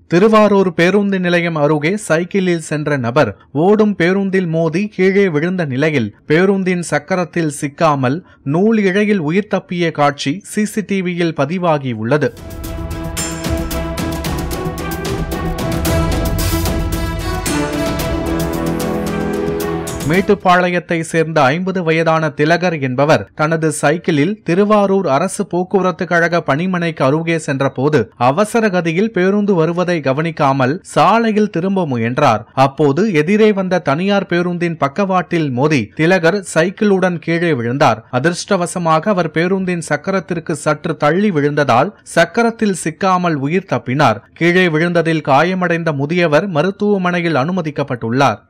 திருவாரூர் பேருந்து நிலையம் அருகே சைக்கிளில் சென்ற நபர் ஓடும் பேருந்தில் மோதி கீழே விழுந்த நிலையில் பேருந்தின் சக்கரத்தில் சிக்காமல் நூல் இழையில் உயிர் தப்பிய காட்சி சிசிடிவியில் பதிவாகியுள்ளது மேட்டுப்பாளையத்தை சேர்ந்த ஐம்பது வயதான திலகர் என்பவர் தனது சைக்கிளில் திருவாரூர் அரசு போக்குவரத்து கழக பணிமனைக்கு அருகே சென்றபோது அவசர கதியில் பேருந்து வருவதை கவனிக்காமல் சாலையில் திரும்ப முயன்றார் அப்போது எதிரே வந்த தனியார் பேருந்தின் பக்கவாட்டில் மோதி திலகர் சைக்கிளுடன் கீழே விழுந்தார் அதிர்ஷ்டவசமாக அவர் பேருந்தின் சக்கரத்திற்கு சற்று தள்ளி விழுந்ததால் சக்கரத்தில் சிக்காமல் உயிர் தப்பினார் கீழே விழுந்ததில் காயமடைந்த முதியவர் மருத்துவமனையில் அனுமதிக்கப்பட்டுள்ளார்